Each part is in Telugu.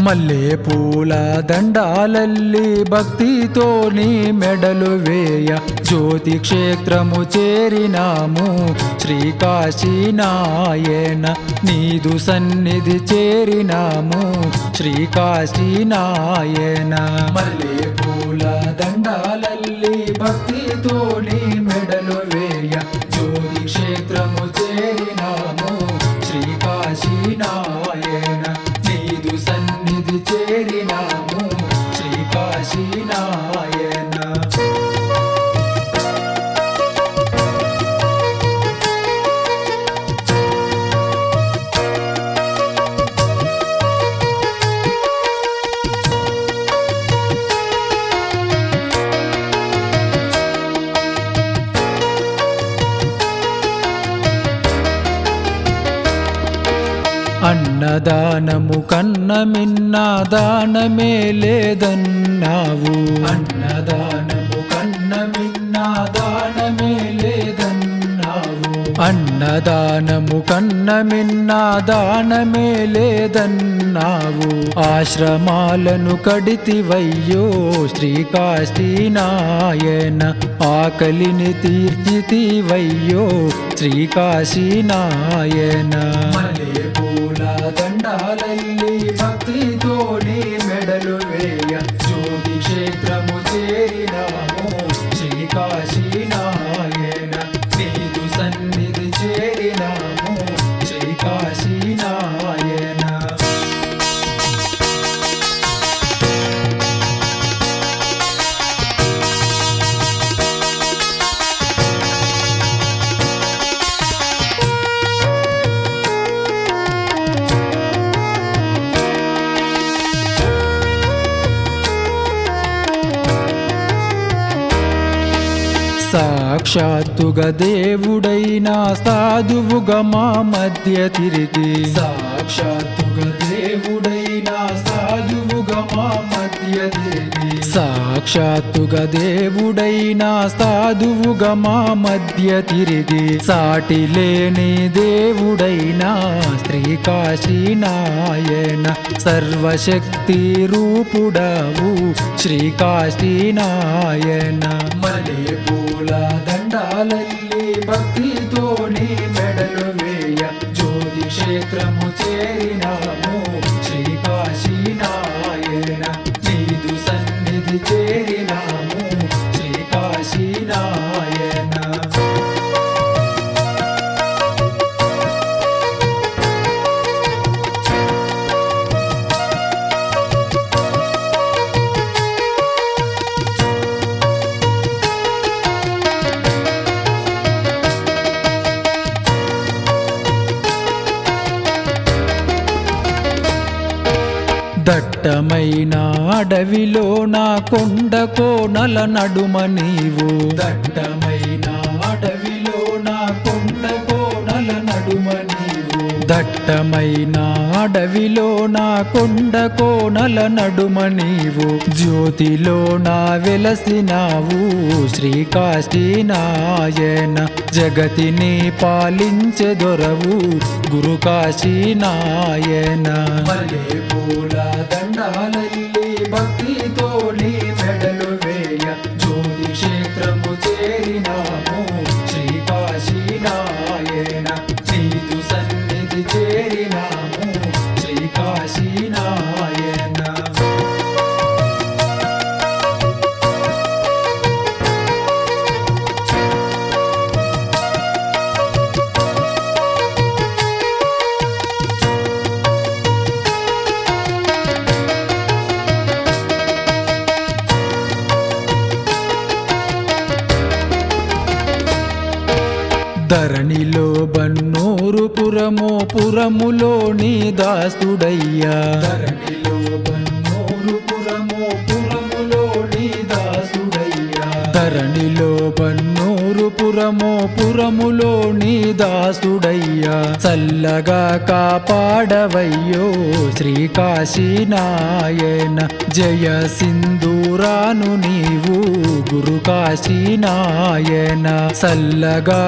మల్లె పూల దండాలల్లి భక్తితో నీ మెడలు వేయ జ్యోతి క్షేత్రము చేరినాము శ్రీకాశీనాయన నీదు సన్నిధి చేరినాము శ్రీకాశీనాయన మల్లె పూల దండాలల్లి భక్తితో నీ మెడలు వేయ జ్యోతి క్షేత్రము చేరినాము శ్రీకాశీనాయన నీదు సన్నిధి చేరినాము శ్రీకాశీనాయన అన్నదానము కన్న మిన్న దానమే లేదన్నావు అన్నదానము కన్న మిన్న దానమే లేదన్నావు అన్నదానము కన్న మిన్న దానమే లేదన్నావు ఆశ్రమాలను కడితివయ్యో శ్రీకాశీనాయన ఆకలిని తీర్చితివయ్యో శ్రీకాశీనాయన మల్లె పూల దండాలల్లి భక్తితో నీ మెడలు వేయ జ్యోతి క్షేత్రము చేరినాము శ్రీకాశీనాయన నీదు సన్నిధి చేరినాము శ్రీకాశీనాయన సాక్షాత్తుగా దేవుడైనా సాధువుగా మా మధ్య తిరిగి సాక్షాత్తుగా దేవుడైనా సాధువుగా మా మధ్య తిరిగి సాక్షాత్తుగా దేవుడైనా సాధువుగా మా మధ్య తిరిగి సాటి లేని దేవుడైనా శ్రీకాశీనాయన సర్వశక్తి రూపుడవు శ్రీకాశీనాయన మలే పూల దండాలల్లి భక్తితో నీ మెడలు వేయ జ్యోతి క్షేత్రము చేరినాము శ్రీకాశీనాయన నీదు సన్నిధి చేరినాము శ్రీకాశీనాయన దట్టమైన అడవిలో నా కొండ కోనల నడుమ నీవు దట్టమైన అడవిలో నా కొండ కోనల నడుమ నీవు దట్టమైన అడవిలో నా కొండ కోనల నడుమ నీవు జ్యోతిలో నా వెలసినావు శ్రీకాశీనాయన జగతిని పాలించే దొరవు గురు కాశీనాయన మల్లె పూల దండాలల్లి భక్తితో నీ మెడలు వేయ జ్యోతి క్షేత్రము చేరినాము శ్రీకాశీనాయన నీదు సన్నిధి చేరినాము శ్రీకాశీనాయన ధరణిలో బన్నూరు పురమో పురములోని దాసుడయ్యా ధరణిలో బన్నూరు పురమో పురములోని దాసుడయ్యా ధరణిలో బన్నూరు పురమో పురములోని దాసుడయ్యా చల్లగా కాపాడవయ్యో శ్రీకాశీనాయన జయ సింధూరాను నీవు గురు కాశీనాయన చల్లగా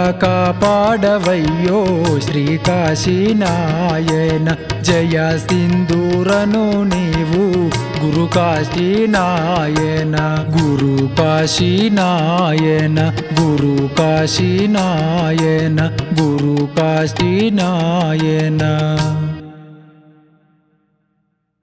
కాపాడవయ్యో శ్రీకాశీనాయన జయ సింధూర సింధూరను నీవు గురు కాశీ నాయన గురు కాశీ నాయన గురు కాశీ నాయన గురు కాశీ నాయన